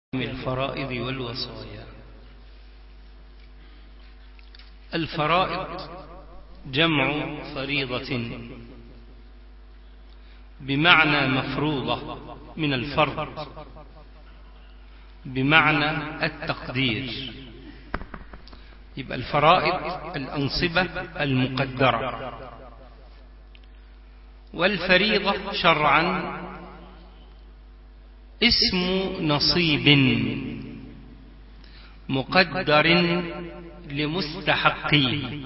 الفرائض والوصايا الفرائض جمع فريضة بمعنى مفروضة من الفرض بمعنى التقدير يبقى الفرائض الأنصبة المقدرة والفريضة شرعا اسم نصيب مقدر لمستحقيه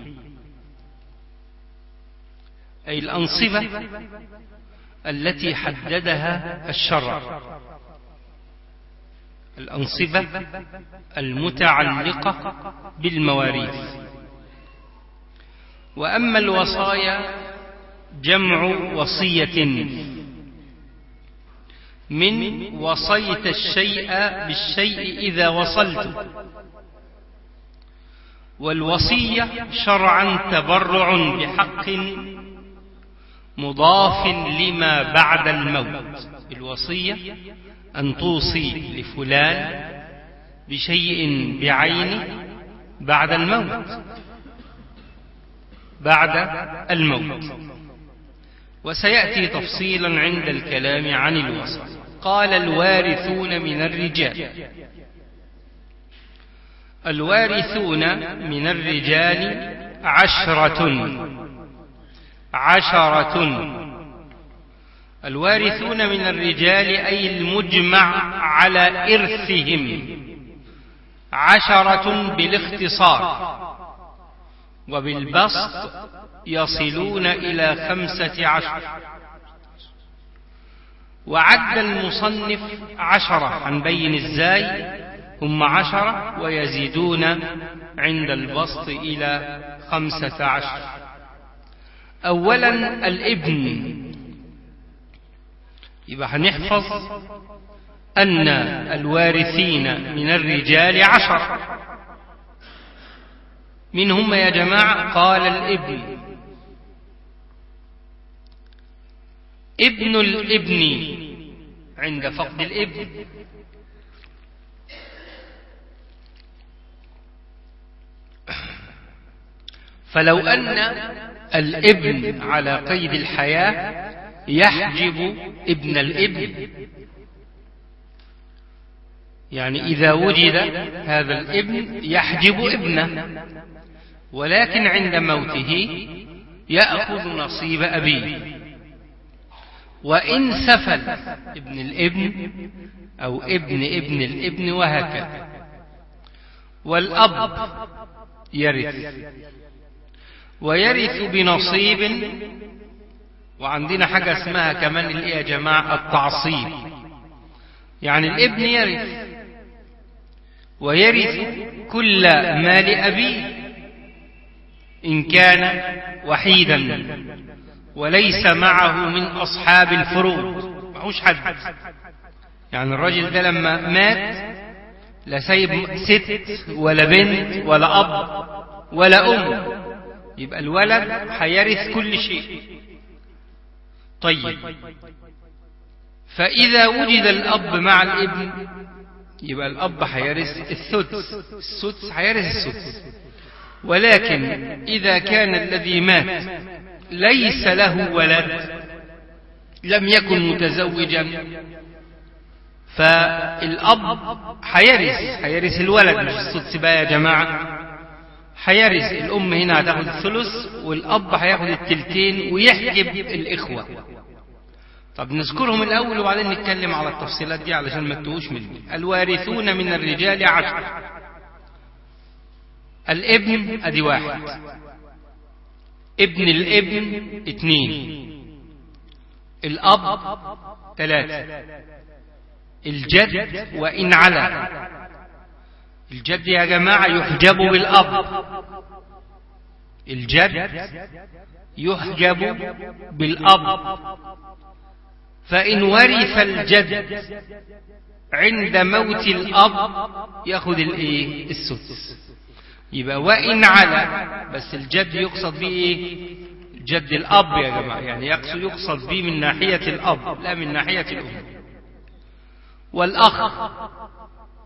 أي الأنصبة التي حددها الشرع الأنصبة المتعلقة بالمواريث وأما الوصايا جمع وصية من وصيت الشيء بالشيء إذا وصلت والوصية شرعا تبرع بحق مضاف لما بعد الموت الوصية أن توصي لفلان بشيء بعينه بعد الموت بعد الموت وسيأتي تفصيلا عند الكلام عن الوصايا قال الوارثون من الرجال الوارثون من الرجال عشرة عشرة الوارثون من الرجال أي المجمع على إرثهم عشرة بالاختصار وبالبسط يصلون إلى خمسة عشر وعد المصنف عشرة هنبين ازاي هم عشرة ويزيدون عند البسط إلى خمسة عشر أولا الابن يبقى هنحفظ أن الوارثين من الرجال عشر من هم يا جماعة قال الابن ابن الابن عند فقد الابن فلو أن الابن على قيد الحياة يحجب ابن الابن يعني إذا وجد هذا الابن يحجب ابنه ولكن عند موته يأخذ نصيب أبيه وإن سفل ابن الابن أو ابن ابن الابن وهكذا والأب يرث ويرث بنصيب وعندنا حاجة اسمها كمان اللي يا جماعة التعصيب يعني الابن يرث ويرث كل مال أبيه إن كان وحيدا وليس معه من أصحاب الفروض معهوش حد يعني الراجل ده لما مات لا سايب ست ولا بنت ولا أب ولا أم يبقى الولد هيرث كل شيء طيب فإذا وجد الأب مع الابن يبقى الأب هيرث السدس السدس هيرث السدس ولكن إذا كان الذي مات ليس له ولد لم يكن متزوجا فالأب حيرث حيرث الولد مش السدس بقى يا جماعة حيرث الأم هنا هتاخد الثلث والأب هياخد التلتين ويحجب الإخوة طب نذكرهم الأول وبعدين نتكلم على التفصيلات دي علشان ما تتوهوش مني الوارثون من الرجال عشر الابن أدي واحد ابن الابن اثنين الأب ثلاثة الجد وإن على الجد يا جماعة يحجب بالأب الجد يحجب بالأب فإن ورث الجد عند موت الأب يأخذ الإيه السدس يبقى وإن على بس الجد يقصد به إيه جد الأب يا جماعة يعني يقصد, يقصد به من ناحية الأب لا من ناحية الأم والأخ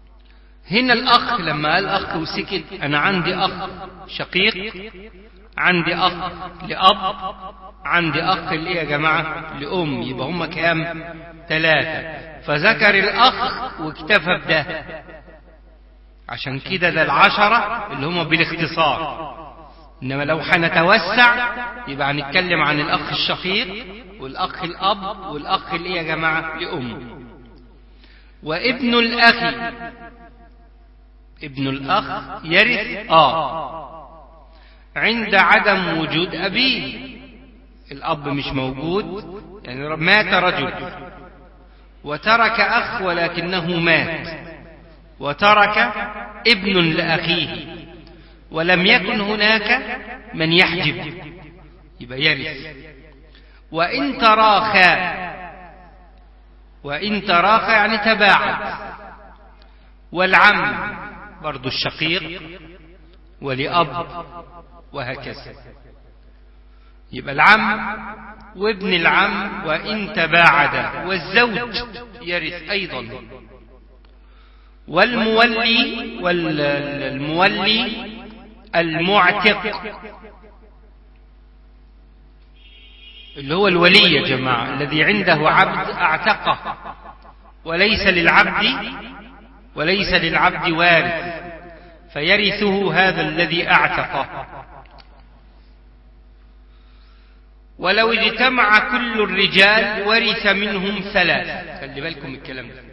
هنا الأخ لما قال أخ وسكت أنا عندي أخ شقيق عندي أخ لأب عندي أخ لإيه يا جماعة لأم يبقى هم كام ثلاثة فذكر الأخ واكتفى بده عشان كده ده العشرة اللي هم بالاختصار إنما لو هنتوسع يبقى هنتكلم عن الأخ الشقيق والأخ الأب والأخ اللي يا جماعة لأم وابن الأخ ابن الأخ يرث آه عند عدم وجود أبيه الأب مش موجود يعني مات رجل وترك أخ ولكنه مات وترك ابن لأخيه ولم يكن هناك من يحجب يبقى يرث وإن تراخى وإن تراخى يعني تباعد والعم برضو الشقيق ولأب وهكذا يبقى العم وابن العم وإن تباعد والزوج يرث أيضا والمولي والمولي المعتق اللي هو الولي يا جماعة الذي عنده عبد اعتقه وليس للعبد وليس للعبد وارث فيرثه هذا الذي اعتقه ولو اجتمع كل الرجال ورث منهم ثلاث خلي بالكم الكلام ده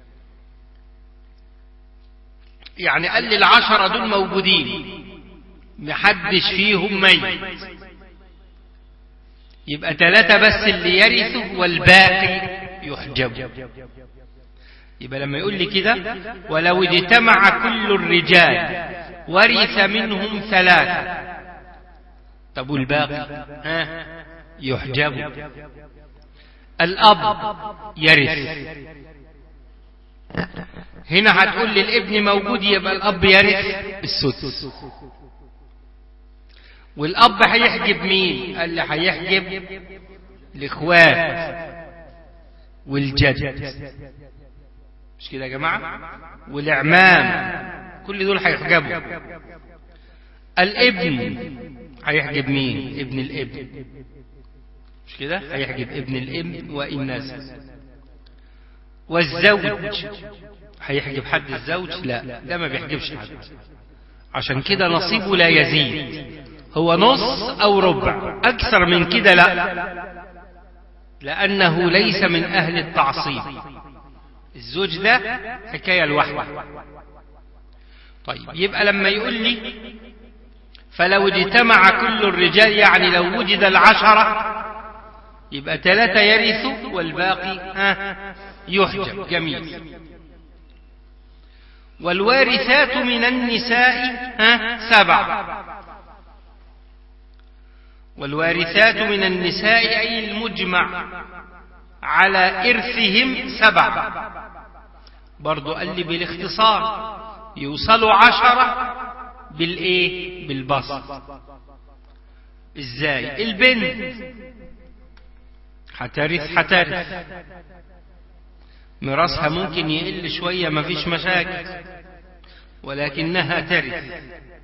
يعني قال لي العشرة دول موجودين محدش فيهم ميت يبقى ثلاثة بس اللي يرثوا والباقي يحجب يبقى لما يقول لي كده ولو اجتمع كل الرجال ورث منهم ثلاثة طب والباقي ها يحجب الأب يرث هنا هتقول لي الابن موجود يبقى الأب يرث السدس والأب هيحجب مين قال لي هيحجب الإخوات والجد مش كده يا جماعة والإعمام كل دول هيحجبوا الابن هيحجب مين ابن الابن مش كده هيحجب ابن الابن وإن نزل والزوج هيحجب حد الزوج لا ده ما بيحجبش حد عشان كده نصيبه لا يزيد هو نص أو ربع أكثر من كده لا لأنه ليس من أهل التعصيب الزوج ده حكاية لوحده طيب يبقى لما يقول لي فلو اجتمع كل الرجال يعني لو وجد العشرة يبقى ثلاثة يرثوا والباقي ها يحجب جميل والوارثات من النساء ها سبع والوارثات من النساء أي المجمع على إرثهم سبع برضو قال لي بالاختصار يوصلوا عشرة بالإيه بالبسط إزاي البنت حترث حترث ميراثها ممكن يقل شوية ما فيش مشاكل ولكنها ترث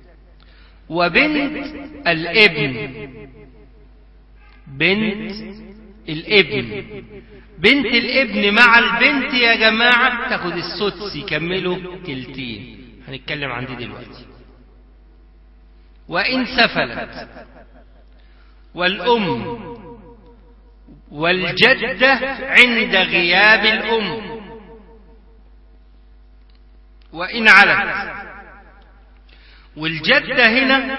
وبنت الابن بنت الابن بنت الابن مع البنت يا جماعة تاخد السدس يكملوا تلتين هنتكلم عن دي دلوقتي وإن سفلت والأم والجدة عند غياب الأم وإن علت والجدة هنا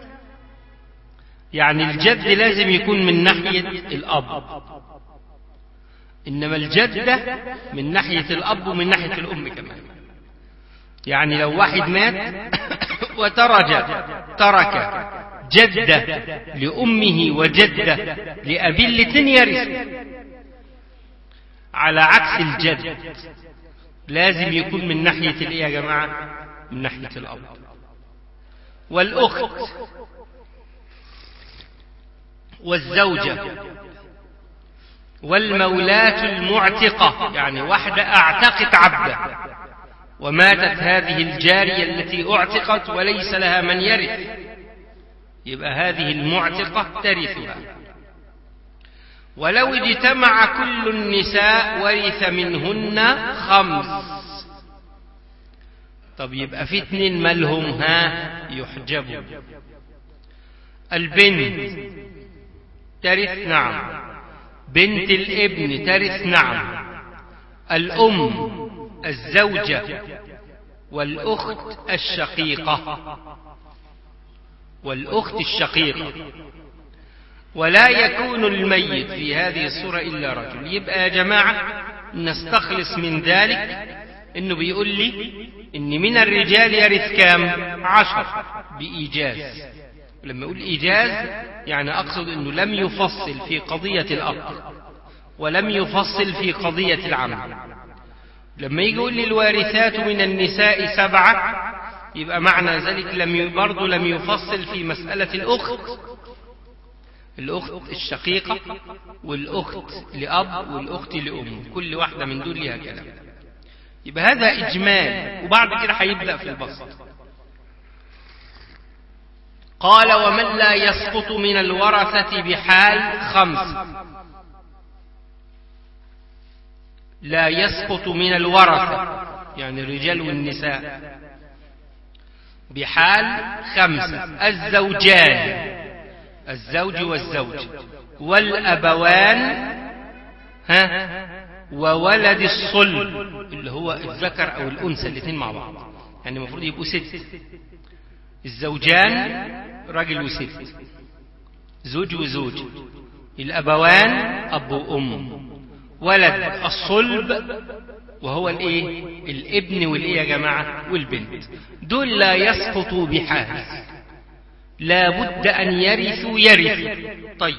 يعني الجد لازم يكون من ناحية الأب إنما الجدة من ناحية الأب ومن ناحية الأم كمان يعني لو واحد مات وترك ترك جدة لأمه وجدة لأبيه الاثنين يرث على عكس الجد لازم يكون من ناحية الايه يا جماعة من ناحية الأب والأخت والزوجة والمولاة المعتقة يعني واحدة أعتقت عبدا وماتت هذه الجارية التي أعتقت وليس لها من يرث يبقى هذه المعتقة ترثها ولو اجتمع كل النساء ورث منهن خمس طب يبقى في اتنين مالهم ها يحجبوا البنت ترث نعم بنت الابن ترث نعم الأم الزوجة والأخت الشقيقة والأخت الشقيقة ولا يكون الميت في هذه الصورة إلا رجل يبقى يا جماعة نستخلص من ذلك انه بيقول لي ان من الرجال يرث كام عشر بإيجاز لما يقول إيجاز يعني أقصد أنه لم يفصل في قضية الأب ولم يفصل في قضية العم لما يجي يقول لي الوارثات من النساء سبعة يبقى معنى ذلك لم برضه لم يفصل في مسألة الأخت الأخت الشقيقة والأخت لأب والأخت لأم كل واحدة من دول لها كلام يبقى هذا إجمال وبعد كده هيبدأ في البسط قال ومن لا يسقط من الورثة بحال خمس لا يسقط من الورثة يعني الرجال والنساء بحال خمسة الزوجان الزوج والزوج والأبوان ها وولد الصلب اللي هو الذكر أو الأنثى الاثنين مع بعض يعني المفروض يبقوا ست الزوجان راجل وست زوج وزوج الأبوان أب وأم ولد الصلب وهو الايه الابن والايه يا جماعة والبنت دول لا يسقطوا بحال لا بد أن يرثوا يرث طيب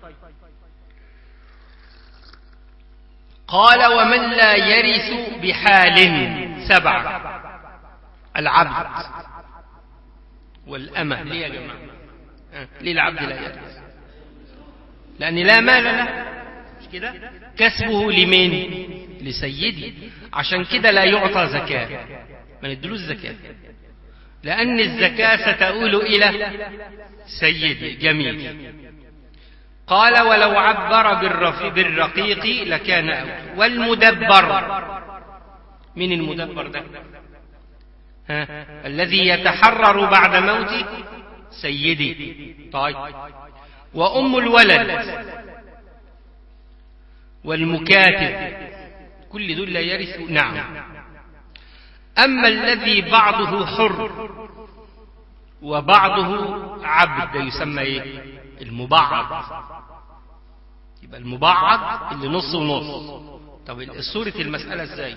قال ومن لا يرث بحال سبعة العبد والأمة ليه يا جماعة ليه العبد لا يرث لأن لا مال له مش كده كسبه لمين لسيدي عشان كده لا يعطى زكاة ما ندلوش زكاة لأن الزكاة ستؤول إلى سيدي جميل قال ولو عبر بالرقيق لكان أول والمدبر من المدبر ده ها الذي يتحرر بعد موت سيدي طيب وأم الولد والمكاتب كل دول لا يرث نعم أما الذي بعضه حر وبعضه عبد يسمى ايه المبعض يبقى المبعض اللي نص ونص طب صورة المسألة ازاي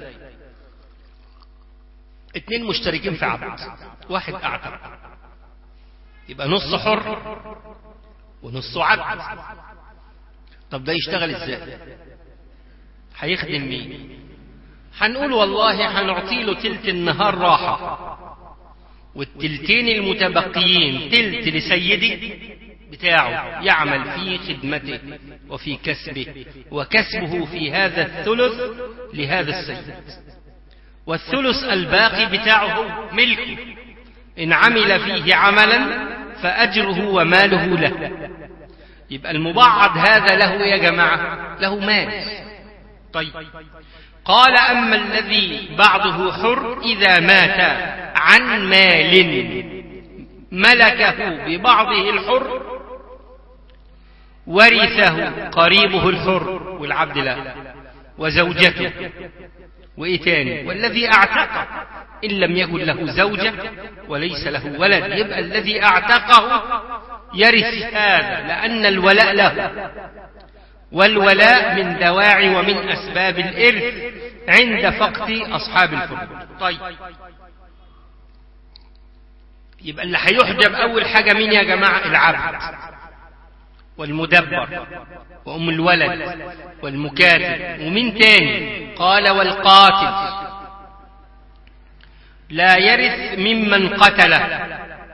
اتنين مشتركين في عبد واحد اعتق يبقى نص حر ونص عبد طب ده يشتغل ازاي هيخدم مين هنقول والله هنعطي له تلت النهار راحة والتلتين المتبقيين تلت لسيدي بتاعه يعمل في خدمته وفي كسبه وكسبه في هذا الثلث لهذا السيد والثلث الباقي بتاعه ملكه إن عمل فيه عملا فأجره وماله له يبقى المبعض هذا له يا جماعة له مال طيب قال أما الذي بعضه حر إذا مات عن مال ملكه ببعضه الحر ورثه قريبه الحر والعبد لا وزوجته وإيه تاني والذي أعتقه إن لم يكن له زوجة وليس له ولد يبقى الذي أعتقه يرث هذا لأن الولاء له والولاء من دواعي ومن أسباب الإرث عند فقد أصحاب الفروض طيب يبقى اللي هيحجب أول حاجة مين يا جماعة العبد والمدبر وأم الولد والمكاتب ومين تاني قال والقاتل لا يرث ممن قتله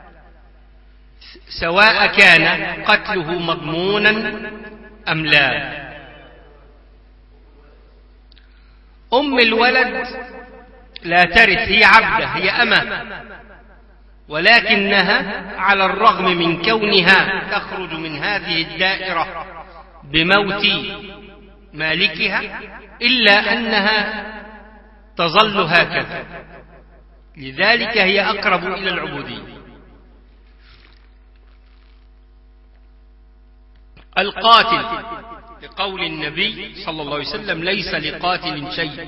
سواء كان قتله مضمونا أم لا أم الولد لا ترث هي عبدة هي أمة ولكنها على الرغم من كونها تخرج من هذه الدائرة بموت مالكها إلا أنها تظل هكذا لذلك هي أقرب إلى العبودية القاتل لقول النبي صلى الله عليه وسلم ليس لقاتل شيء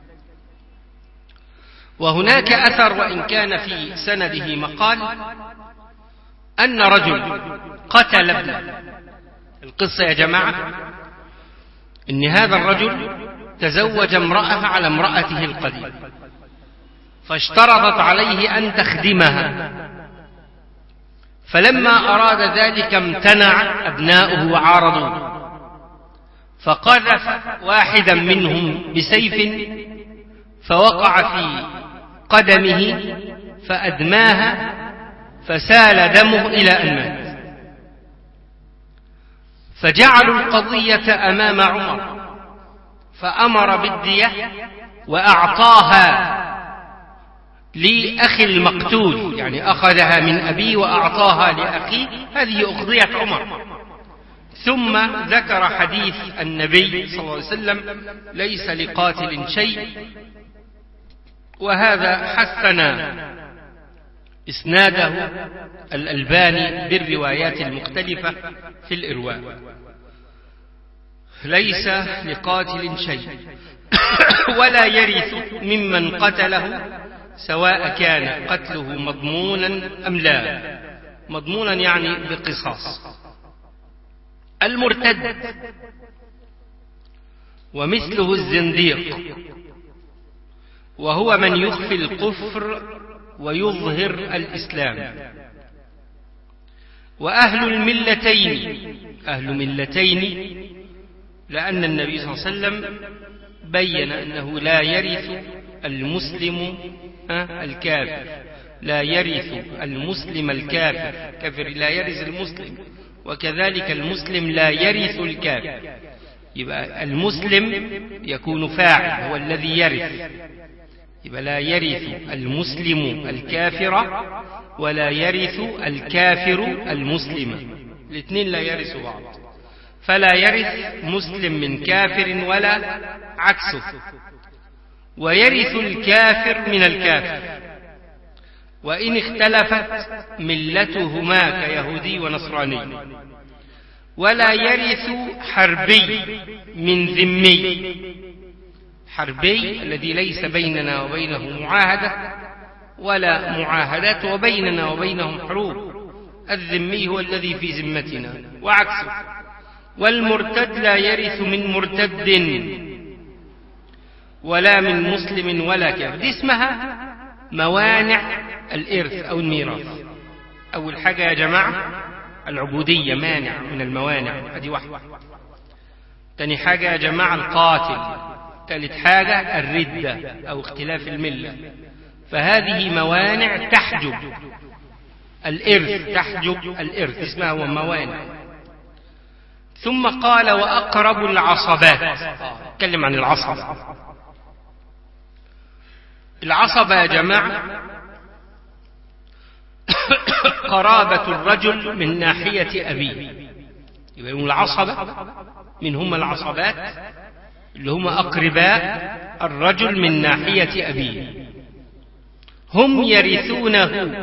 وهناك أثر وإن كان في سنده مقال أن رجل قتل ابن القصة يا جماعة إن هذا الرجل تزوج امرأة على امرأته القديمة فاشترطت عليه أن تخدمها فلما أراد ذلك امتنع أبناؤه وعارضوه فقذف واحدا منهم بسيف فوقع في قدمه فأدماها فسال دمه إلى أن مات فجعلوا القضية أمام عمر فأمر بالدية وأعطاها لأخي المقتول يعني أخذها من أبيه وأعطاها لأخيه هذه أقضية عمر ثم ذكر حديث النبي صلى الله عليه وسلم ليس لقاتل شيء وهذا حسن إسناده الألباني بالروايات المختلفة في الإرواء ليس لقاتل شيء ولا يرث ممن قتله سواء كان قتله مضمونا أم لا مضمونا يعني بقصاص المرتد ومثله الزنديق وهو من يخفي الكفر ويظهر الإسلام وأهل الملتين أهل ملتين لأن النبي صلى الله عليه وسلم بين أنه لا يرث المسلم الكافر لا يرث المسلم الكافر كافر لا يرث المسلم وكذلك المسلم لا يرث الكافر يبقى المسلم يكون فاعل هو الذي يرث يبقى لا يرث المسلم الكافر ولا يرث الكافر المسلم الاثنين لا يرثوا بعض فلا يرث مسلم من كافر ولا عكسه ويرث الكافر من الكافر وإن اختلفت ملتهما كيهودي ونصراني ولا يرث حربي من ذمي حربي الذي ليس بيننا وبينه معاهدة ولا معاهدات وبيننا وبينهم حروب الذمي هو الذي في ذمتنا وعكسه والمرتد لا يرث من مرتد ولا من مسلم ولا كافر دي اسمها موانع الإرث أو الميراث أول حاجة يا جماعة العبودية مانع من الموانع هذه واحدة تاني حاجة يا جماعة القاتل ثالث حاجة الردة أو اختلاف الملة فهذه موانع تحجب الإرث تحجب الإرث اسمها هو موانع ثم قال وأقرب العصبات اتكلم عن العصبة العصبة يا جماعة قرابة الرجل من ناحية أبيه يبقى هم العصبة من هم العصبات اللي هم أقرباء الرجل من ناحية أبيه هم يرثونه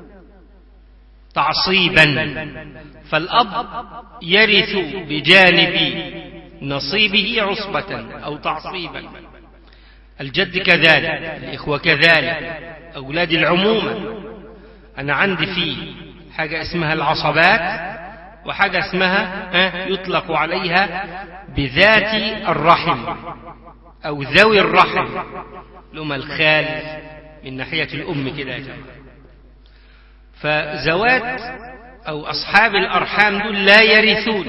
تعصيبا فالأب يرث بجانب نصيبه عصبة أو تعصيبا الجد كذلك الإخوة كذلك أولاد العمومة أنا عندي في حاجة اسمها العصبات وحاجة اسمها يطلق عليها بذات الرحم أو ذوي الرحم لهم الخال من ناحية الأم كده يا جماعة فزوات أو أصحاب الأرحام دول لا يرثون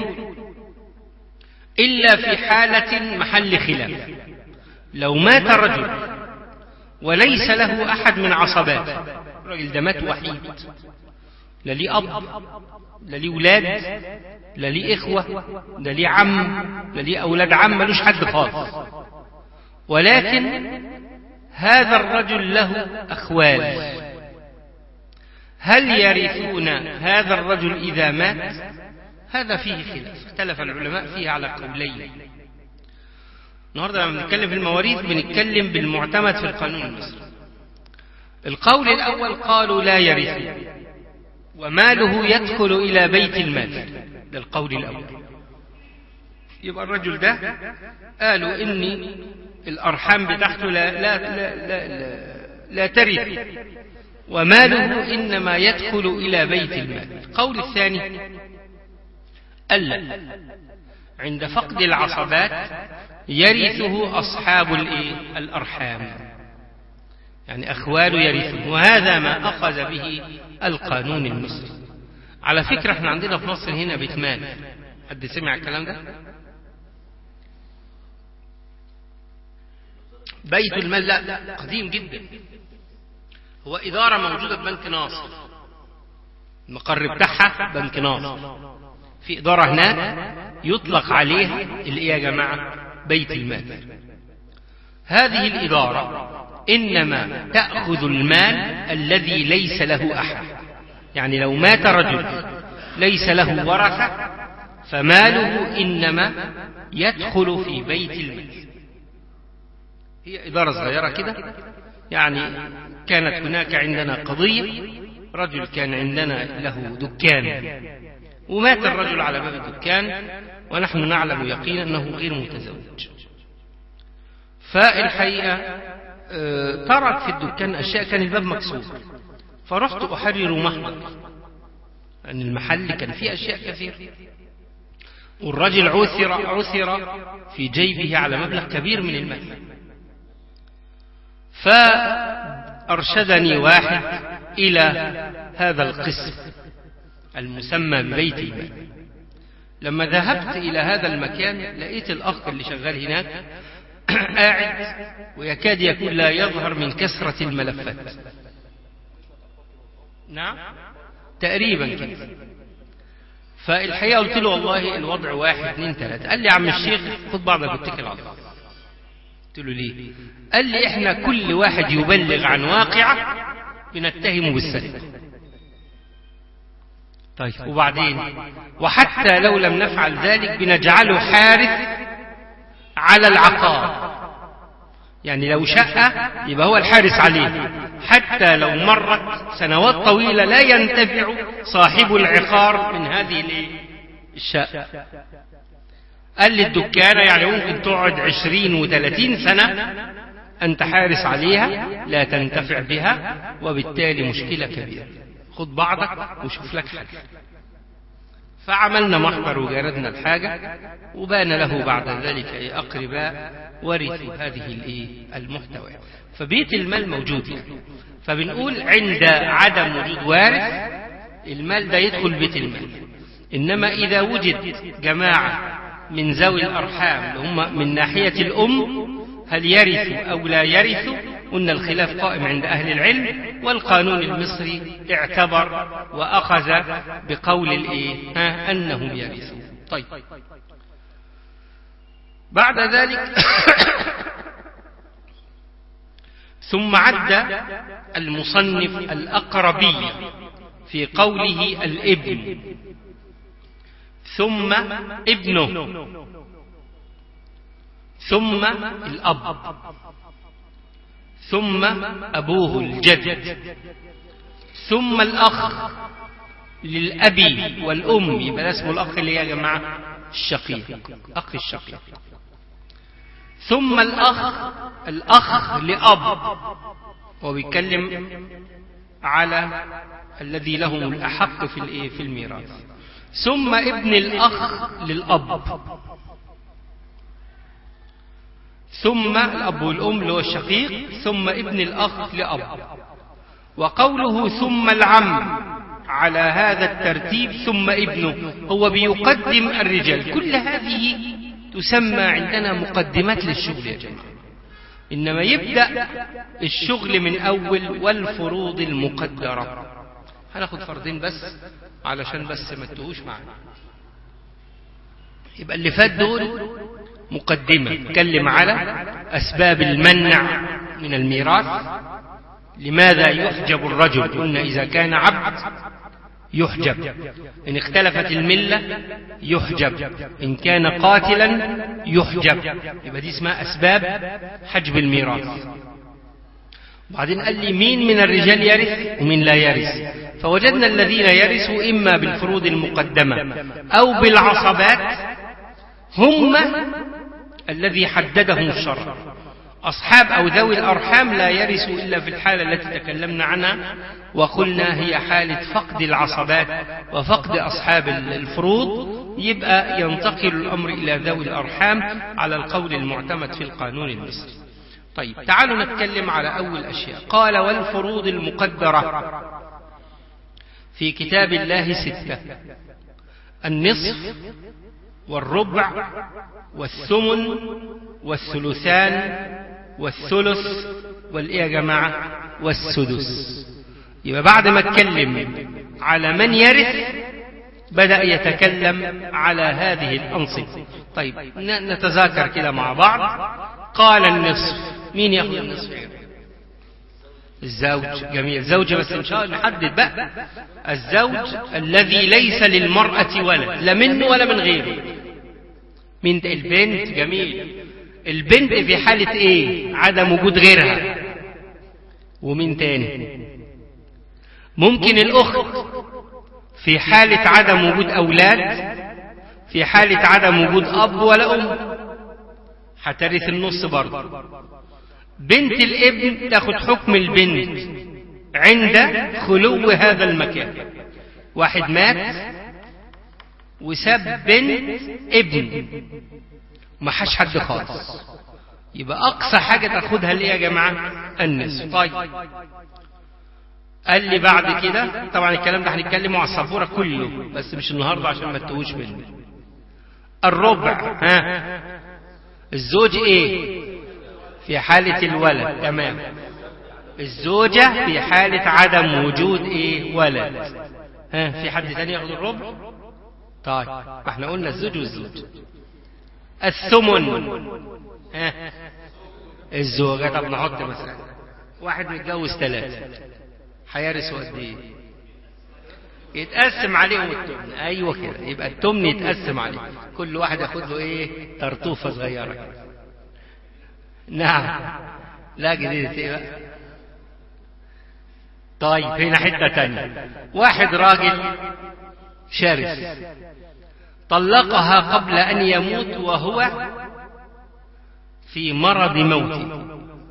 إلا في حالة محل خلاف لو مات رجل وليس له أحد من عصباته الراجل ده مات وحيد لا ليه أب لا ليه ولاد لا ليه إخوة لا ليه عم لا ليه أولاد عم ملوش حد خالص ولكن هذا الرجل له أخوال هل يرثون هذا الرجل إذا مات هذا فيه خلاف اختلف العلماء فيه على قولين النهارده لما بنتكلم في المواريث بنتكلم بالمعتمد في القانون المصري القول الأول قالوا لا يرث وماله يدخل إلى بيت المال ده القول الأول يبقى الرجل ده قالوا إني الأرحام بتاعته لا, لا, لا, لا, لا, لا ترث وماله إنما يدخل إلى بيت المال القول الثاني ألا عند فقد العصبات يرثه أصحاب الأرحام يعني أخوال يرثون وهذا ما أخذ به القانون المصري على فكرة احنا عندنا في مصر هنا بيت مال حد سمع الكلام ده بيت المال لا قديم جدا هو إدارة موجودة في بنك ناصر المقر بتاعها بنك ناصر في إدارة هناك يطلق عليها اللي يا جماعة بيت المال هذه الإدارة إنما تأخذ المال الذي ليس له أحد يعني لو مات رجل ليس له ورثة فماله إنما يدخل في بيت المال هي إدارة صغيرة كده يعني كانت هناك عندنا قضية رجل كان عندنا له دكان ومات الرجل على باب الدكان ونحن نعلم يقينا أنه غير متزوج فالحقيقة ترك في الدكان أشياء كان الباب مكسور فرحت أحرر محضر أن المحل كان فيه أشياء كثيرة والرجل عثر عثر في جيبه على مبلغ كبير من المال فأرشدني واحد إلى هذا القسم المسمى ببيت المال لما ذهبت إلى هذا المكان لقيت الأخ اللي شغال هناك قاعد ويكاد يكون لا يظهر من كثرة الملفات نعم تقريبا كده فالحقيقة قلت له والله الوضع واحد اثنين ثلاثة قال لي يا عم الشيخ خد بعضك واتكل على الله قلت له ليه قال لي احنا كل واحد يبلغ عن واقعة بنتهمه بالسرقة طيب وبعدين وحتى لو لم نفعل ذلك بنجعله حارس على العقار يعني لو شقة يبقى هو الحارس عليه حتى لو مرت سنوات طويلة لا ينتفع صاحب العقار من هذه الشقة قال لي الدكانة يعني ممكن تقعد عشرين وثلاثين سنة أنت حارس عليها لا تنتفع بها وبالتالي مشكلة كبيرة خد بعضك وشوف لك حل فعملنا محضر وجردنا الحاجة وبان له بعد ذلك أقرباء ورثوا هذه المحتوى فبيت المال موجود يعني فبنقول عند عدم وجود وارث المال ده يدخل بيت المال إنما إذا وجد جماعة من ذوي الأرحام اللي هم من ناحية الأم هل يرثوا أو لا يرثوا قلنا الخلاف قائم عند أهل العلم والقانون المصري اعتبر وأخذ بقول الإيه ها أنهم يرثون طيب بعد ذلك ثم عد المصنف الأقربية في قوله الابن ثم ابنه ثم الأب ثم أبوه الجد ثم الأخ للأب والأم يبقى اسمه الأخ اللي يا جماعة الشقيق أخ الشقيق ثم الأخ الأخ لأب هو بيتكلم على الذي لهم الأحق في في الميراث ثم ابن الأخ للأب ثم الأب والأم اللي هو الشقيق ثم ابن الأخ لأب وقوله ثم العم على هذا الترتيب ثم ابنه هو بيقدم الرجال كل هذه تسمى عندنا مقدمات للشغل يا جماعة إنما يبدأ الشغل من أول والفروض المقدرة هناخد فردين بس علشان بس ما تتوهوش معنا يبقى اللي فات دول مقدمة تكلم على أسباب المنع من الميراث لماذا يحجب الرجل قلنا إذا كان عبد يحجب إن اختلفت الملة يحجب إن كان قاتلا يحجب يبقى دي اسمها أسباب حجب الميراث بعدين قال لي مين من الرجال يرث ومين لا يرث فوجدنا الذين يرثوا إما بالفروض المقدمة أو بالعصبات هم الذي حددهم الشرع أصحاب أو ذوي الأرحام لا يرثوا إلا في الحالة التي تكلمنا عنها وقلنا هي حالة فقد العصبات وفقد أصحاب الفروض يبقى ينتقل الأمر إلى ذوي الأرحام على القول المعتمد في القانون المصري طيب تعالوا نتكلم على أول أشياء قال والفروض المقدرة في كتاب الله ستة النصف والربع والثمن والثلثان والثلث والإيه يا جماعة والسدس يبقى بعد ما اتكلم على من يرث بدأ يتكلم على هذه الأنصبة طيب نتذاكر كده مع بعض قال النصف مين ياخذ النصف الزوج جميل زوجة بس إن شاء الله نحدد بقى الزوج الذي ليس للمرأة ولد لا منه ولا من غيره من البنت جميل البنت في حالة ايه عدم وجود غيرها ومين تاني ممكن الأخت في حالة عدم وجود أولاد في حالة عدم وجود أب ولا أم هترث النص برضه بنت الابن تاخد حكم البنت عند خلو هذا المكان واحد مات وساب بنت ابن ما حش حد خالص يبقى أقصى حاجة تاخدها ليه يا جماعة النصف طيب قال لي بعد كده طبعا الكلام ده هنتكلمه على السبورة كله بس مش النهاردة عشان ما تتوهوش منه الربع ها الزوج ايه في حالة الولد تمام الزوجة في حالة عدم وجود ايه ولد ها في حد تاني ياخد الربع طيب احنا قلنا الزوج والزوج الثمن ها الزوجة طب نحط مثلا واحد متجوز ثلاثة هيرثوا قد ايه يتقسم عليهم التمن ايوه كده يبقى التمن يتقسم عليه كل واحد ياخد له ايه طرطوفه صغيره كده نعم لا جديدة ايه بقى طيب هنا حتة تانية واحد راجل شرس طلقها قبل أن يموت وهو في مرض موته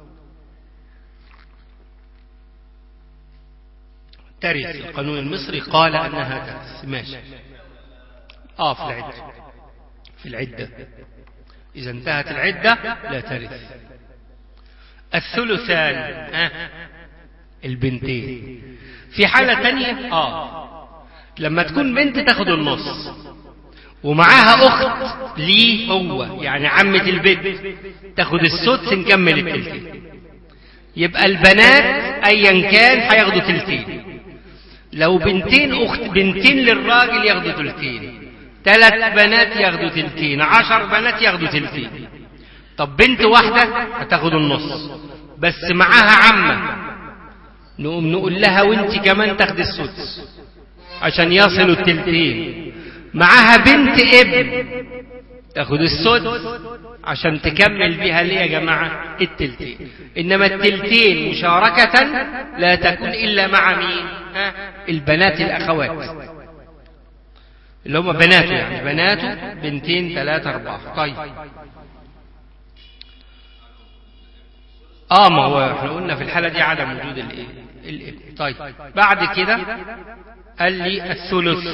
ترث القانون المصري قال أنها ترث ماشي آه في العدة في العدة إذا انتهت العدة لا ترث الثلثان ها البنتين في حالة تانية آه لما تكون بنت تاخد النص ومعاها أخت ليه هو يعني عمة البنت تاخد السدس نكمل التلتين يبقى البنات أيا كان هياخدوا تلتين لو بنتين أخت بنتين للراجل ياخدوا تلتين ثلاث بنات ياخدوا تلتين عشر بنات ياخدوا تلتين طب بنت واحدة هتاخد النص بس معاها عمة نقوم نقول لها وانت كمان تاخد السدس عشان يصلوا التلتين معاها بنت ابن تاخد السدس عشان تكمل بيها ليه يا جماعة التلتين إنما التلتين مشاركة لا تكون إلا مع مين ها؟ البنات الأخوات اللي هم بناته يعني بناته بنتين ثلاثة أربعة طيب اه ما هو احنا قلنا في الحالة دي عدم وجود الايه الابن طيب بعد كده قال لي الثلث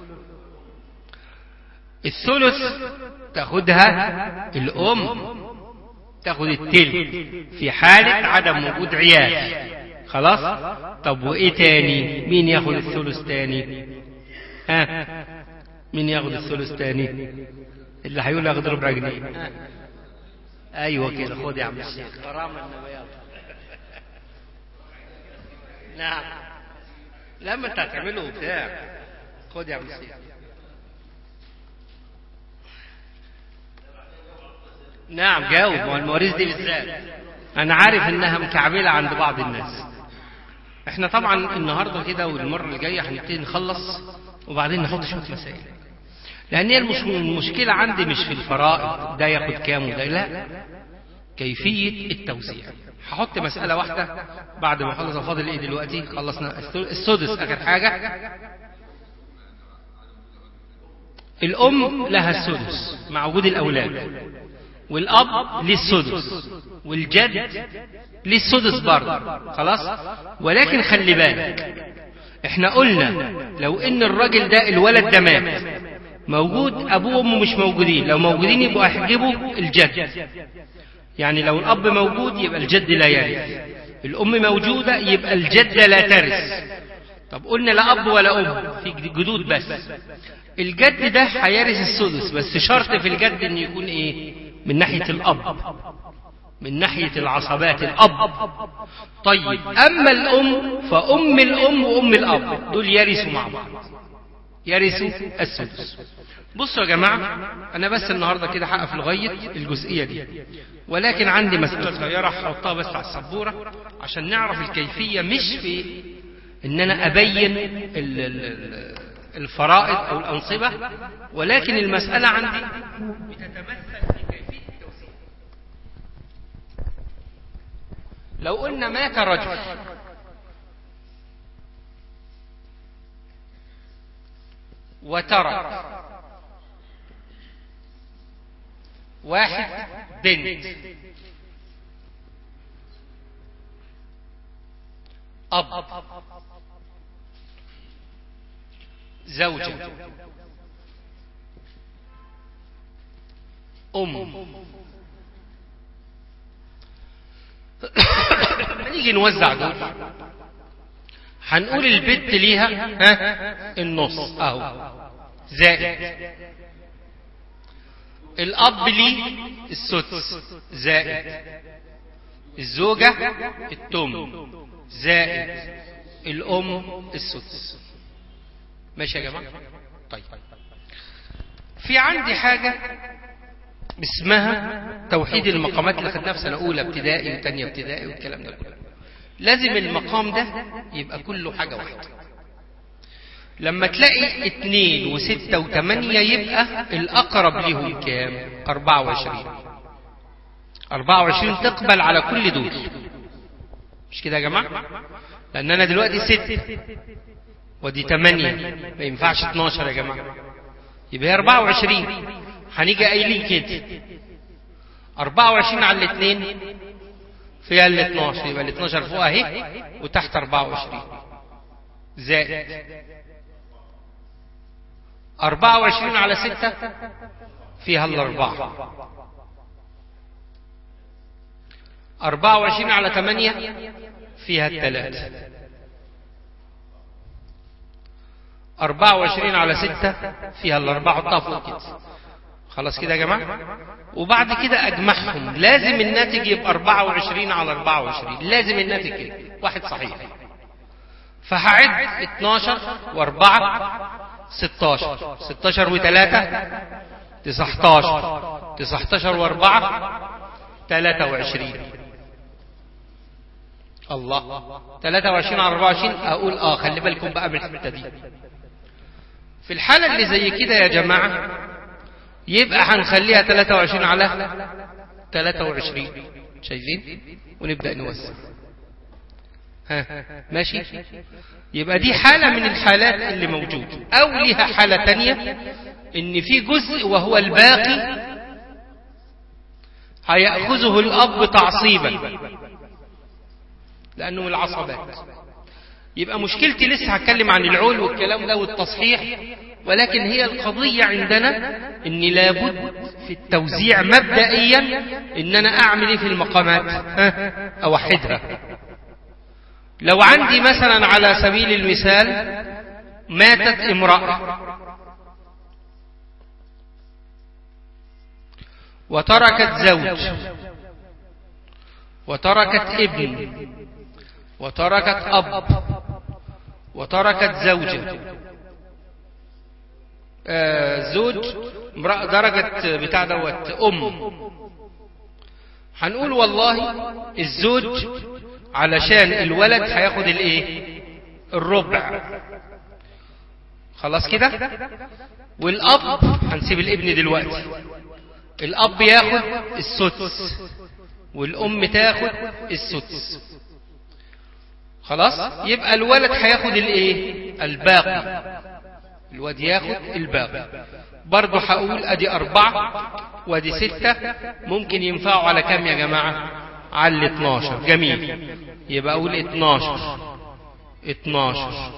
الثلث تاخدها الام تاخد التلت في حالة عدم وجود عيال خلاص طب وايه تاني مين ياخد الثلث تاني ها مين ياخد الثلث تاني اللي هيقول ياخد ربع جنيه ايوه كده خد يا عم الشيخ كرامه النبيات نعم لما انت هتعمله بتاع خد يا عم الشيخ نعم جاوب ما هو المواريث دي بالذات انا عارف انها مكعبله عند بعض الناس احنا طبعا النهارده كده والمره اللي جايه هنبتدي نخلص وبعدين نحط شويه مسائل لان هي المش... المشكله عندي مش في الفرائض ده ياخد كام وده لا كيفيه التوزيع هحط مساله واحده بعد ما اخلص فاضل ايه دلوقتي خلصنا السدس اخر حاجه الام لها السدس مع وجود الاولاد والاب ليه السدس والجد ليه السدس برضه خلاص ولكن خلي بالك احنا قلنا لو ان الراجل ده الولد ده مات موجود ابوه وامه مش موجودين لو موجودين يبقوا يحجبوا الجد يعني لو الاب موجود يبقى الجد لا يرث الام موجوده يبقى الجده لا ترث طب قلنا لا اب ولا ام في جدود بس الجد ده هيرث السدس بس شرط في الجد انه يكون ايه من ناحيه الاب من ناحيه العصبات الاب طيب اما الام فام الام وام الاب دول يرثوا مع بعض يرثوا السدس بصوا يا جماعة أنا بس النهاردة كده هقف لغاية الجزئية دي ولكن عندي مسألة صغيرة هحطها بس على السبورة عشان نعرف الكيفية مش في إن أنا أبين ال ال الفرائض أو الأنصبة ولكن المسألة عندي بتتمثل في كيفية التوزيع لو قلنا مات رجل وترك واحد بنت أب زوجة أم نيجي نوزع دول هنقول البت ليها ها النص اهو زائد الاب ليه السدس زائد الزوجة التم زائد الام السدس ماشي يا جماعة طيب في عندي حاجة اسمها توحيد المقامات اللي خدناها في سنة أولى ابتدائي وثانية ابتدائي والكلام ده كله لازم المقام ده يبقى كله حاجة واحدة لما تلاقي اتنين وستة وتمانية يبقى الأقرب ليهم كام أربعة وعشرين أربعة وعشرين تقبل على كل دول مش كده يا جماعة لأن أنا دلوقتي ست ودي تمانية ما ينفعش اتناشر يا جماعة يبقى هي أربعة وعشرين هنيجي قايلين كده أربعة وعشرين على الاثنين فيها ال 12 يبقى ال 12 فوق اهي وتحت 24 زائد 24 على 6 فيها الأربعة 24 على 8 فيها الثلاثة 24 على 6 فيها الأربعة حطها فوق كده خلاص كده يا جماعة وبعد كده أجمعهم لازم الناتج يبقى 24 على 24 لازم الناتج كده واحد صحيح فهعد 12 و4 16 16 و3 19 19 و4 23 الله 23 على 24 اقول اه خلي بالكم بقى من الحته دي في الحاله اللي زي كده يا جماعه يبقى هنخليها 23 على 23 شايفين ونبدا نوسع ها ماشي يبقى دي حالة من الحالات اللي موجودة أو ليها حالة تانية إن في جزء وهو الباقي هيأخذه الأب تعصيبا لأنه من العصبات يبقى مشكلتي لسه هتكلم عن العول والكلام ده والتصحيح ولكن هي القضية عندنا ان لابد في التوزيع مبدئيا ان انا اعمل ايه في المقامات ها اوحدها لو عندي مثلا على سبيل المثال ماتت امرأة وتركت زوج وتركت ابن وتركت أب وتركت زوجة آه زوج امرأة درجة بتاع دوت أم هنقول والله الزوج علشان الولد هياخد الايه الربع خلاص كده والاب هنسيب الابن دلوقتي الاب ياخد السدس والام تاخد السدس خلاص يبقى الولد هياخد الايه الباقي الواد ياخد الباقي برضه هقول ادي اربعة وادي ستة ممكن ينفعوا على كام يا جماعة على ال 12 جميل يبقى اقول 12 12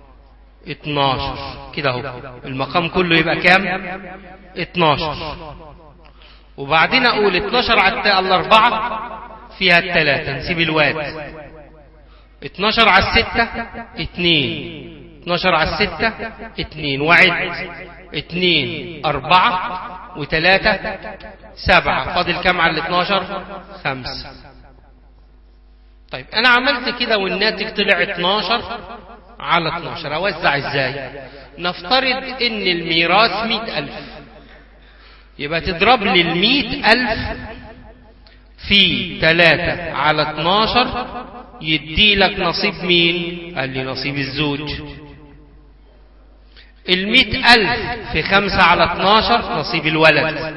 12 كده اهو المقام كله يبقى كام 12 وبعدين اقول 12 على الاربعة فيها الثلاثة نسيب الواد 12 على الستة 2 12 على الستة 2 وعد 2 4 وثلاثة سبعة فاضل كام على ال 12 خمسة طيب انا عملت كده والناتج طلع 12 على 12 اوزع ازاي نفترض ان الميراث 100000 يبقى تضرب لي ال 100000 في 3 على 12 يدي لك نصيب مين قال لي نصيب الزوج المئة ألف في خمسة على اتناشر نصيب الولد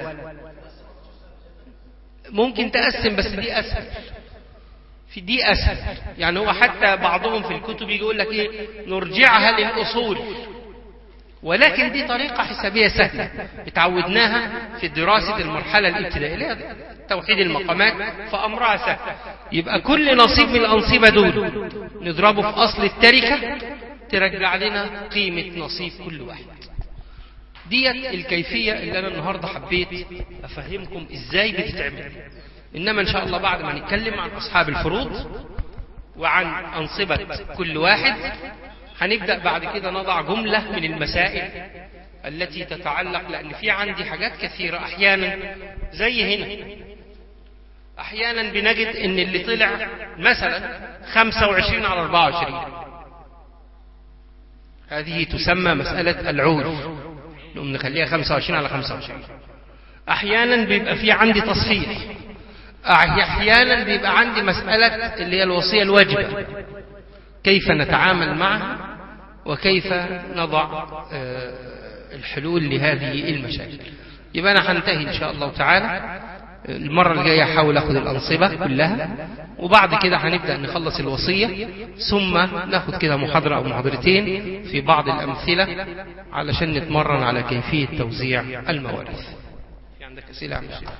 ممكن تقسم بس دي أسهل في دي أسهل يعني هو حتى بعضهم في الكتب يقول لك إيه نرجعها للأصول ولكن دي طريقة حسابية سهلة اتعودناها في دراسة المرحلة الابتدائية توحيد المقامات فأمرها سهل يبقى كل نصيب من الأنصبة دول نضربه في أصل التركة ترجع لنا قيمة نصيب كل واحد ديت الكيفية اللي أنا النهاردة حبيت أفهمكم إزاي بتتعمل إنما إن شاء الله بعد ما نتكلم عن أصحاب الفروض وعن أنصبة كل واحد هنبدأ بعد كده نضع جملة من المسائل التي تتعلق لأن في عندي حاجات كثيرة أحيانا زي هنا أحيانا بنجد إن اللي طلع مثلا 25 على 24 هذه تسمى مسألة العول نقوم نخليها 25 على 25 أحيانا بيبقى في عندي تصحيح أحيانا بيبقى عندي مسألة اللي هي الوصية الواجبة كيف نتعامل معها وكيف نضع الحلول لهذه المشاكل يبقى أنا هنتهي إن شاء الله تعالى المرة الجاية أحاول أخذ الأنصبة كلها وبعد كده هنبدأ نخلص الوصية ثم ناخد كده محاضرة أو محاضرتين في بعض الأمثلة علشان نتمرن على كيفية توزيع المواريث في عندك أسئلة عن الشيخ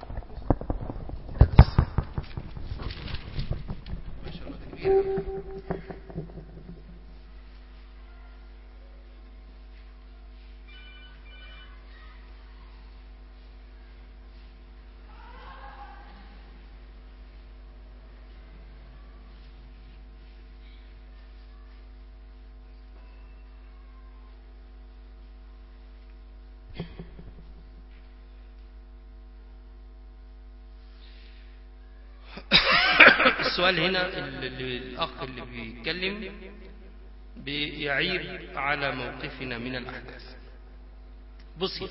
السؤال هنا اللي الأخ اللي بيتكلم بيعيب على موقفنا من الأحداث بصي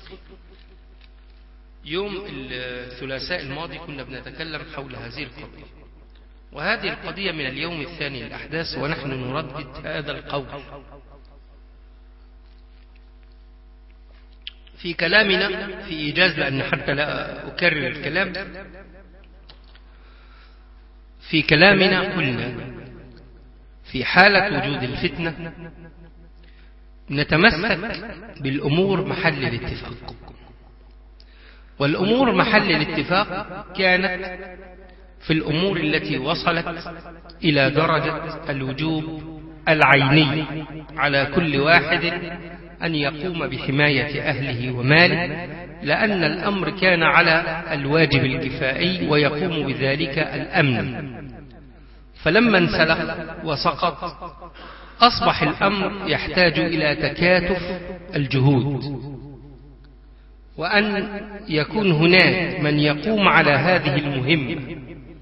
يوم الثلاثاء الماضي كنا بنتكلم حول هذه القضية وهذه القضية من اليوم الثاني للأحداث ونحن نردد هذا القول في كلامنا في إيجاز لأن حتى لا أكرر الكلام في كلامنا قلنا في حالة وجود الفتنة نتمسك بالأمور محل الاتفاق والأمور محل الاتفاق كانت في الأمور التي وصلت إلى درجة الوجوب العيني على كل واحد أن يقوم بحماية أهله وماله لأن الأمر كان على الواجب الكفائي ويقوم بذلك الأمن فلما انسلخ وسقط أصبح الأمر يحتاج إلى تكاتف الجهود وأن يكون هناك من يقوم على هذه المهمة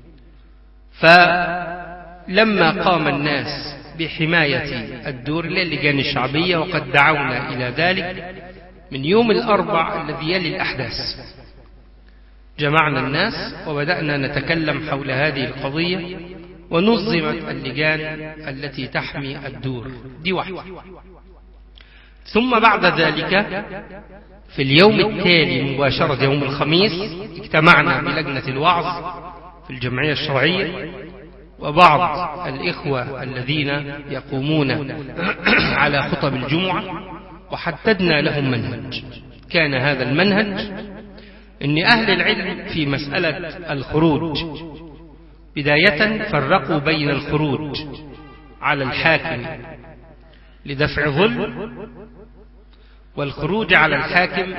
فلما قام الناس بحماية الدور للجان الشعبية وقد دعونا إلى ذلك من يوم الأربع الذي يلي الأحداث جمعنا الناس وبدأنا نتكلم حول هذه القضية ونظمت اللجان التي تحمي الدور دي واحدة ثم بعد ذلك في اليوم التالي مباشرة يوم الخميس اجتمعنا بلجنة الوعظ في الجمعية الشرعية وبعض الإخوة الذين يقومون على خطب الجمعة وحددنا لهم منهج كان هذا المنهج أن أهل العلم في مسألة الخروج بداية فرقوا بين الخروج على الحاكم لدفع ظلم والخروج على الحاكم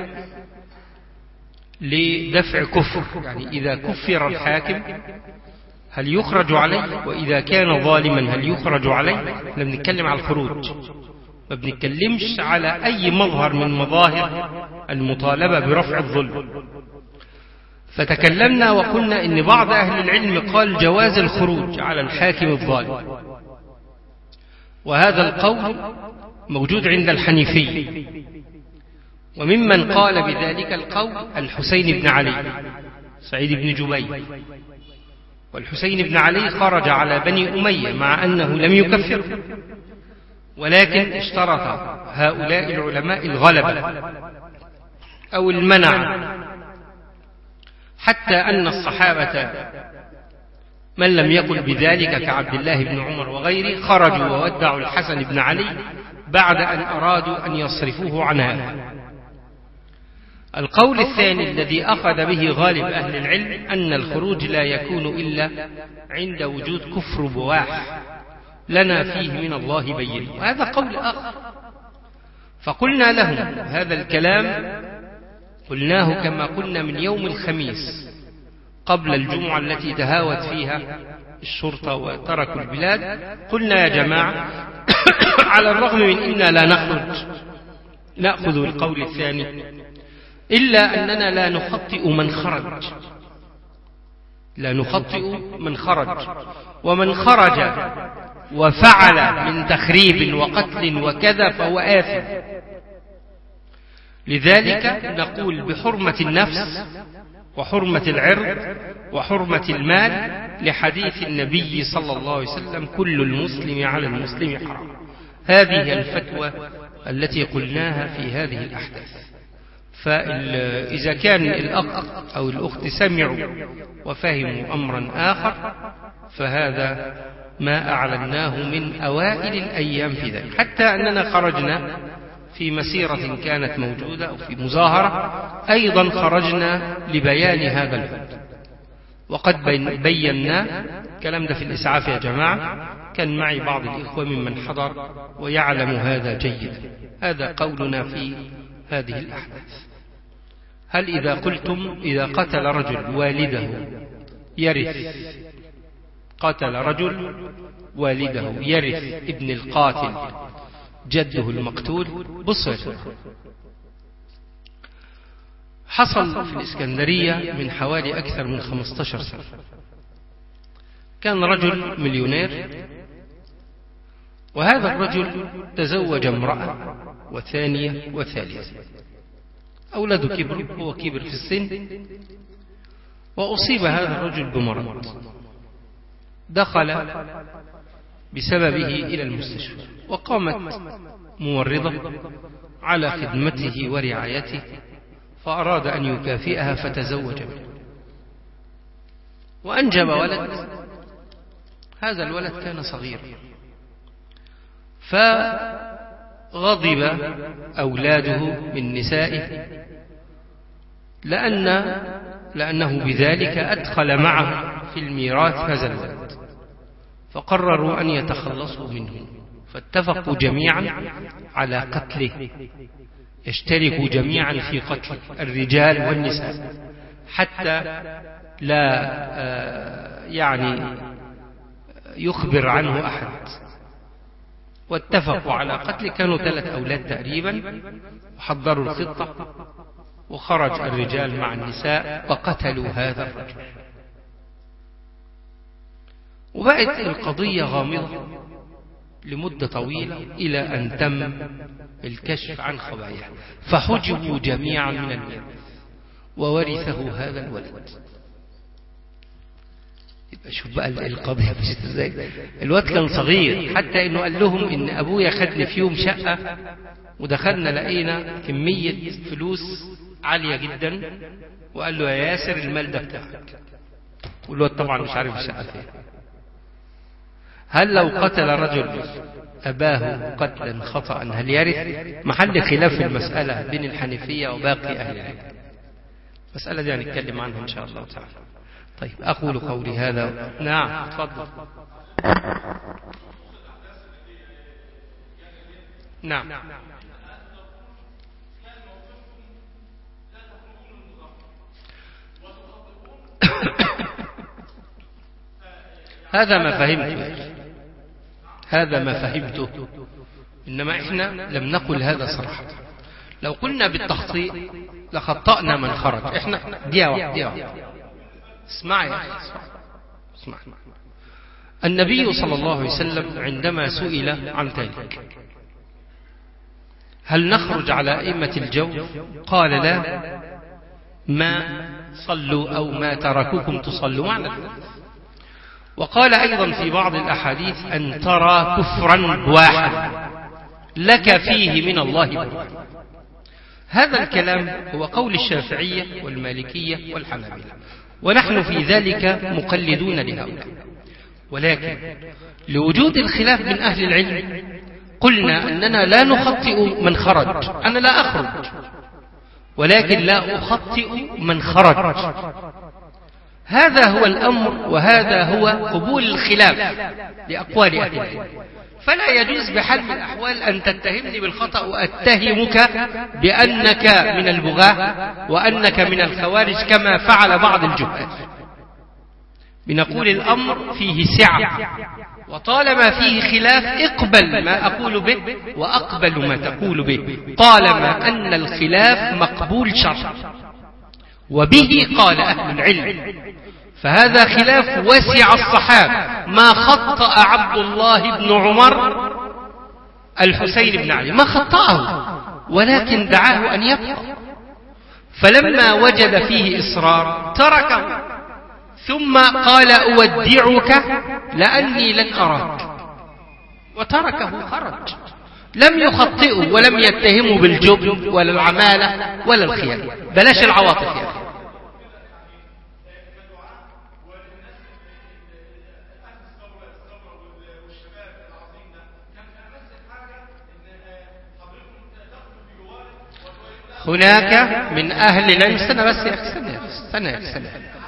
لدفع كفر يعني إذا كفر الحاكم هل يخرج عليه وإذا كان ظالما هل يخرج عليه احنا بنتكلم على الخروج ما بنتكلمش على أي مظهر من مظاهر المطالبة برفع الظلم فتكلمنا وقلنا إن بعض أهل العلم قال جواز الخروج على الحاكم الظالم وهذا القول موجود عند الحنيفي وممن قال بذلك القول الحسين بن علي سعيد بن جبير والحسين بن علي خرج على بني أمية مع أنه لم يكفر ولكن اشترط هؤلاء العلماء الغلبة أو المنع حتى أن الصحابة من لم يقل بذلك كعبد الله بن عمر وغيره خرجوا وودعوا الحسن بن علي بعد أن أرادوا أن يصرفوه عن هذا القول الثاني الذي أخذ به غالب أهل العلم أن الخروج لا يكون إلا عند وجود كفر بواح لنا فيه من الله بين وهذا قول آخر فقلنا لهم هذا الكلام قلناه كما قلنا من يوم الخميس قبل الجمعة التي تهاوت فيها الشرطة وتركوا البلاد قلنا يا جماعة على الرغم من إنا لا نخرج نأخذ القول الثاني إلا أننا لا نخطئ من خرج لا نخطئ من خرج ومن خرج وفعل من تخريب وقتل وكذا فهو آثم لذلك نقول بحرمة النفس وحرمة العرض وحرمة المال لحديث النبي صلى الله عليه وسلم كل المسلم على المسلم حرام هذه الفتوى التي قلناها في هذه الأحداث فإذا كان الأخ أو الأخت سمعوا وفهموا أمرا آخر فهذا ما أعلناه من أوائل الأيام في ذلك حتى أننا خرجنا في مسيرة كانت موجودة أو في مظاهرة أيضا خرجنا لبيان هذا الحد وقد بينا كلام ده في الإسعاف يا جماعة كان معي بعض الإخوة ممن حضر ويعلم هذا جيدا هذا قولنا في هذه الأحداث هل إذا قلتم إذا قتل رجل والده يرث قتل رجل والده يرث ابن القاتل جده المقتول بصر حصل في الإسكندرية من حوالي أكثر من 15 سنة كان رجل مليونير وهذا الرجل تزوج امرأة وثانية وثالثة أولاده كبروا هو كبر في السن وأصيب هذا الرجل بمرض دخل بسببه إلى المستشفى وقامت ممرضة على خدمته ورعايته فأراد أن يكافئها فتزوج منه وأنجب ولد هذا الولد كان صغيرا فغضب أولاده من نسائه لأن لأنه بذلك أدخل معه في الميراث هذا الولد فقرروا أن يتخلصوا منه فاتفقوا جميعا على قتله يشتركوا جميعا في قتل الرجال والنساء حتى لا يعني يخبر عنه أحد واتفقوا على قتل كانوا ثلاث أولاد تقريبا وحضروا الخطة وخرج الرجال مع النساء وقتلوا هذا الرجل وبقت القضية غامضة لمدة طويلة إلى أن تم الكشف عن خباياه فحجبوا جميعا من الميراث وورثه هذا الولد يبقى شوف بقى القضية مشيت ازاي الواد كان صغير حتى انه قال لهم ان ابويا خدني في يوم شقة ودخلنا لقينا كمية فلوس عالية جدا وقال له يا ياسر المال ده بتاعك والواد طبعا مش عارف الشقة فين هل لو قتل رجل أباه قتلا خطأ هل يرث محل خلاف في المسألة بين الحنيفية وباقي أهل العلم المسألة دي هنتكلم عنها إن شاء الله تعالى طيب أقول قولي هذا نعم تفضل نعم هذا ما فهمته هذا ما فهمته إنما إحنا لم نقل هذا صراحة لو قلنا بالتخطيء لخطأنا من خرج إحنا دي واحد دي واحد اسمع يا أخي اسمع النبي صلى الله عليه وسلم عندما سئل عن ذلك هل نخرج على أئمة الجو قال لا ما صلوا أو ما تركوكم تصلوا معنا وقال أيضا في بعض الأحاديث أن ترى كفرا بواحا لك فيه من الله برهان هذا الكلام هو قول الشافعية والمالكية والحنابلة ونحن في ذلك مقلدون لهؤلاء ولكن لوجود الخلاف من أهل العلم قلنا أننا لا نخطئ من خرج أنا لا أخرج ولكن لا أخطئ من خرج هذا هو الأمر وهذا هو قبول الخلاف لأقوال أهل العلم فلا يجوز بحال من الأحوال أن تتهمني بالخطأ وأتهمك بأنك من البغاة وأنك من الخوارج كما فعل بعض الجهال بنقول الأمر فيه سعة وطالما فيه خلاف اقبل ما أقول به وأقبل ما تقول به طالما أن الخلاف مقبول شرع وبه قال أهل العلم فهذا خلاف وسع الصحابة ما خطأ عبد الله بن عمر الحسين بن علي ما خطأه ولكن دعاه أن يبقى فلما وجد فيه إصرار تركه ثم قال أودعك لأني لن أراك وتركه خرج لم يخطئه ولم يتهمه بالجبن ولا العمالة ولا الخيانة بلاش العواطف يا أخي هناك من أهل العلم استنى بس يا أخي استنى استنى يا استنى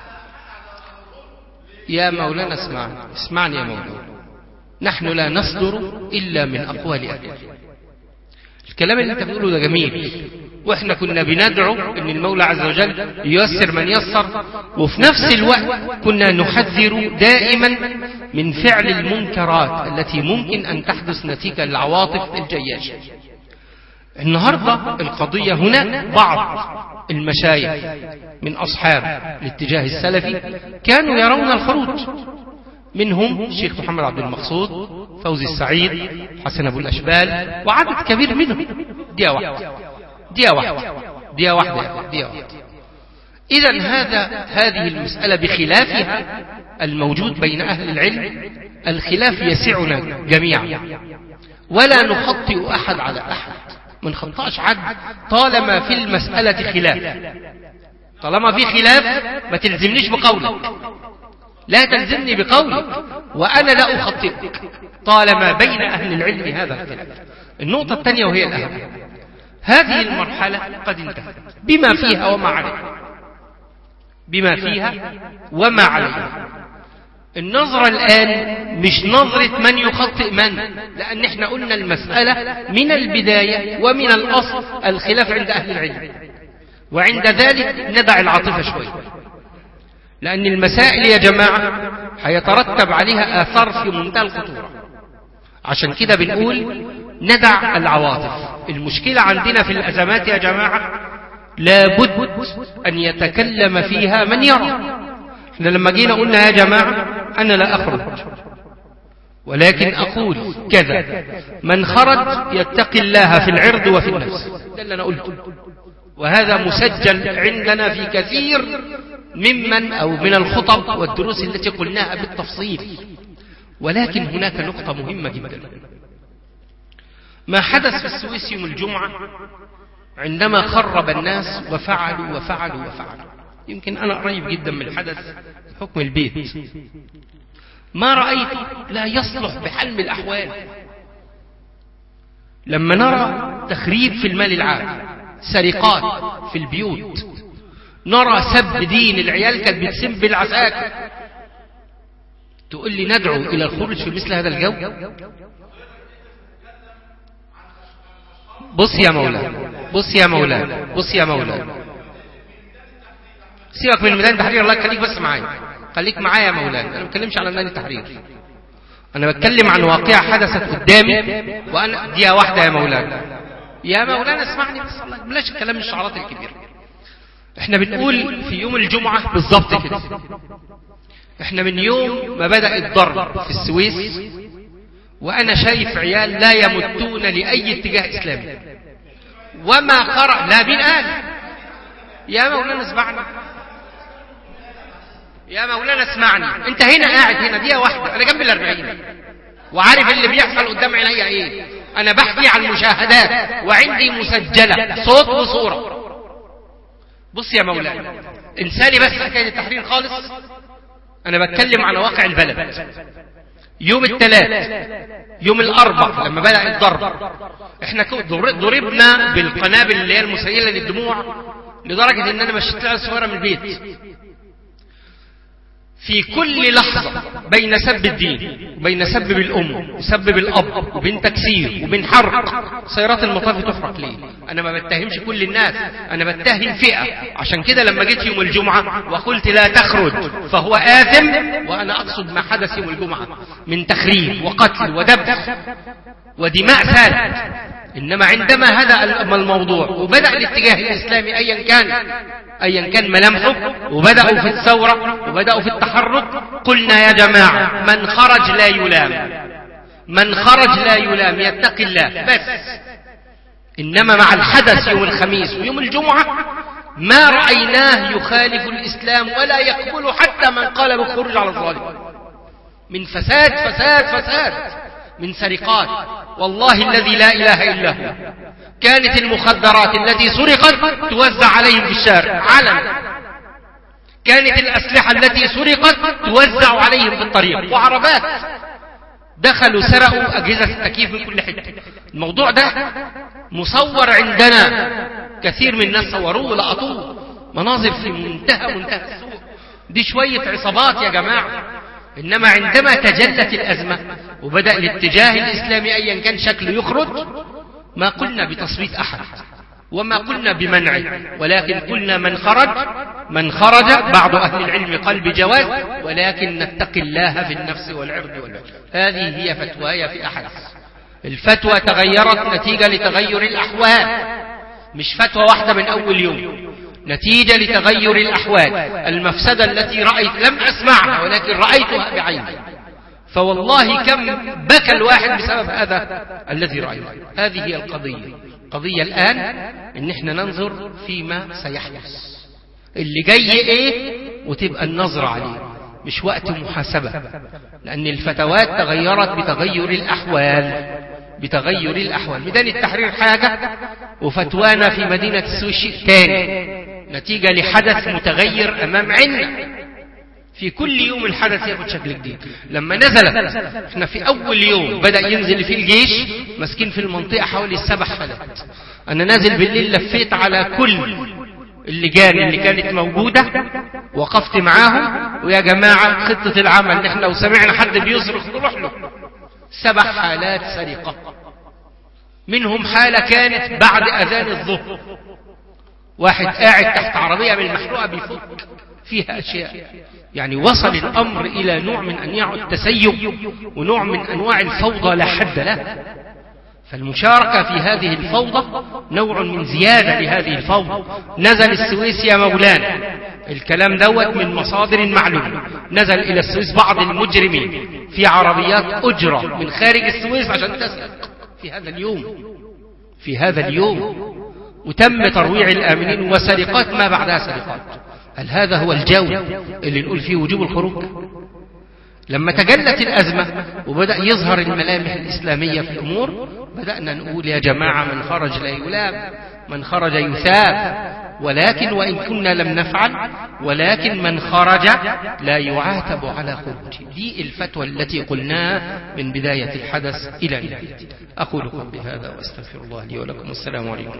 يا مولانا اسمعني اسمعني يا مولانا نحن لا نصدر إلا من أقوال أهل الكلام اللي انت بتقوله ده جميل واحنا كنا بندعو ان المولى عز وجل ييسر من يسر وفي نفس الوقت كنا نحذر دائما من فعل المنكرات التي ممكن ان تحدث نتيجة للعواطف الجياشة النهاردة القضية هنا بعض المشايخ من أصحاب الاتجاه السلفي كانوا يرون الخروج منهم شيخ محمد عبد المقصود فوزي السعيد حسن أبو الأشبال وعدد كبير منهم دي واحدة دي واحدة دي واحدة دي واحدة إذا هذا هذه المسألة بخلافها الموجود بين أهل العلم الخلاف يسعنا جميعا ولا نخطئ أحد على أحد ما نخطأش حد طالما في المسألة خلاف طالما في خلاف ما تلزمنيش بقولك لا تلزمني بقولك وأنا لا أخطئك طالما بين أهل العلم هذا الخلاف النقطة الثانية وهي الأهم هذه المرحلة قد انتهت بما فيها وما عليها بما فيها وما عليها النظرة الآن مش نظرة من يخطئ من لأن احنا قلنا المسألة من البداية ومن الأصل الخلاف عند أهل العلم وعند ذلك ندع العاطفة شوية لأن المسائل يا جماعة هيترتب عليها آثار في منتهى الخطورة عشان كده بنقول ندع العواطف المشكلة عندنا في الأزمات يا جماعة لابد أن يتكلم فيها من يرى احنا لما جينا قلنا يا جماعة أنا لا أخرج ولكن أقول كذا من خرج يتقي الله في العرض وفي النفس ده اللي أنا قلته وهذا مسجل عندنا في كثير ممن أو من الخطب والدروس التي قلناها بالتفصيل ولكن هناك نقطة مهمة جدا ما حدث في السويس يوم الجمعة عندما خرب الناس وفعلوا وفعلوا وفعلوا يمكن أنا قريب جدا من الحدث حكم البيت ما رأيت لا يصلح بحال من الأحوال لما نرى تخريب في المال العام سرقات في البيوت نرى سب دين العيال كانت بتسب بالعساكر تقول لي ندعو إلى الخروج في مثل هذا الجو بص يا مولانا بص يا مولانا بص يا مولانا سيبك من ميدان التحرير الله يخليك بس معايا خليك معايا يا مولانا انا ما بتكلمش على ميدان التحرير انا بتكلم عن واقعه حدثت قدامي وانا دقيقه واحده يا مولانا يا مولانا اسمعني بس الله بلاش الكلام الشعارات الكبيره احنا بنقول في يوم الجمعه بالظبط كده احنا من يوم ما بدا الضرب في السويس وانا شايف عيال لا يمتون لاي اتجاه اسلامي وما قرأ لا مين قال يا مولانا اسمعني يا مولانا اسمعني انت هنا قاعد هنا دقيقه واحده انا جنب الاربعين وعارف اللي بيحصل قدام عينيا ايه انا بحكي عن مشاهدات وعندي مسجله صوت وصوره بص يا مولانا انساني بس حكايه التحرير خالص انا بتكلم على واقع البلد يوم الثلاث يوم الاربع لما بدا الضرب احنا ضربنا بالقنابل اللي هي المسيله للدموع لدرجه ان انا مشيت لها صوره من البيت في كل لحظة بين سب الدين وبين سب بالأم وسب بالأب وبين تكسير وبين حرق سيارات المطاف تحرق ليه أنا ما بتهمش كل الناس أنا بتهم فئة عشان كده لما جيت يوم الجمعة وقلت لا تخرج فهو آثم وأنا أقصد ما حدث يوم الجمعة من تخريب وقتل ودبس ودماء سالت إنما عندما هذا الموضوع وبدأ الاتجاه الإسلامي أيا كان أيا كان ملامحه وبدأوا في الثورة وبدأوا في التحرك قلنا يا جماعة من خرج لا يلام من خرج لا يلام يتقي الله بس إنما مع الحدث يوم الخميس ويوم الجمعة ما رأيناه يخالف الإسلام ولا يقبل حتى من قال بالخروج على الظالم من فساد فساد فساد من سرقات والله الذي لا إله إلا هو كانت المخدرات التي سرقت توزع عليهم في الشارع علنا كانت الأسلحة التي سرقت توزع عليهم في الطريق وعربات دخلوا سرقوا أجهزة التكييف من كل حتة الموضوع ده مصور عندنا كثير من الناس صوروه ولقطوه مناظر في منتهى منتهى السوء دي شوية عصابات يا جماعة إنما عندما تجلت الأزمة وبدأ الاتجاه الإسلامي أيا كان شكله يخرج ما قلنا بتصويت أحد وما قلنا بمنع ولكن قلنا من خرج من خرج بعض أهل العلم قال بجواز ولكن نتقي الله في النفس والعرض والمال هذه هي فتواي في أحد الفتوى تغيرت نتيجة لتغير الأحوال مش فتوى واحدة من أول يوم نتيجة لتغير الأحوال المفسدة التي رأيت لم أسمعها ولكن رأيتها بعيني فوالله كم بكى الواحد بسبب هذا الذي رأيته هذه هي القضية القضية الآن ان احنا ننظر فيما سيحدث اللي جاي ايه وتبقى النظر عليه مش وقت محاسبة لأن الفتوات تغيرت بتغير الأحوال بتغير الأحوال ميدان التحرير حاجة وفتوانا في مدينة السويس شيء تاني نتيجة لحدث متغير أمام عيننا في كل يوم الحدث ياخد شكل جديد لما نزلت احنا في اول يوم بدأ ينزل فيه الجيش ماسكين في المنطقة حوالي السبع حالات انا نازل بالليل لفيت على كل اللجان اللي كانت موجودة وقفت معاهم ويا جماعة خطة العمل نحن لو سمعنا حد بيصرخ نروح له سبع حالات سرقة منهم حالة كانت بعد اذان الظهر واحد قاعد تحت عربية من المحروقة بيفك فيها أشياء يعني وصل الأمر إلى نوع من أنواع التسيب ونوع من أنواع الفوضى لا حد له فالمشاركة في هذه الفوضى نوع من زيادة لهذه الفوضى نزل السويس يا مولانا الكلام دوت من مصادر معلومة نزل إلى السويس بعض المجرمين في عربيات أجرة من خارج السويس عشان تسرق في هذا اليوم في هذا اليوم وتم ترويع الآمنين وسرقات ما بعدها سرقات هل هذا هو الجو اللي نقول فيه وجوب الخروج لما تجلت الأزمة وبدأ يظهر الملامح الإسلامية في الأمور بدأنا نقول يا جماعة من خرج لا يلام من خرج يثاب ولكن وإن كنا لم نفعل ولكن من خرج لا يعاتب على خروجه دي الفتوى التي قلناها من بداية الحدث إلى نهايته أقول قولي هذا وأستغفر الله لي ولكم والسلام عليكم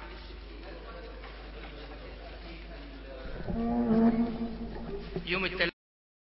يوم الثلاثاء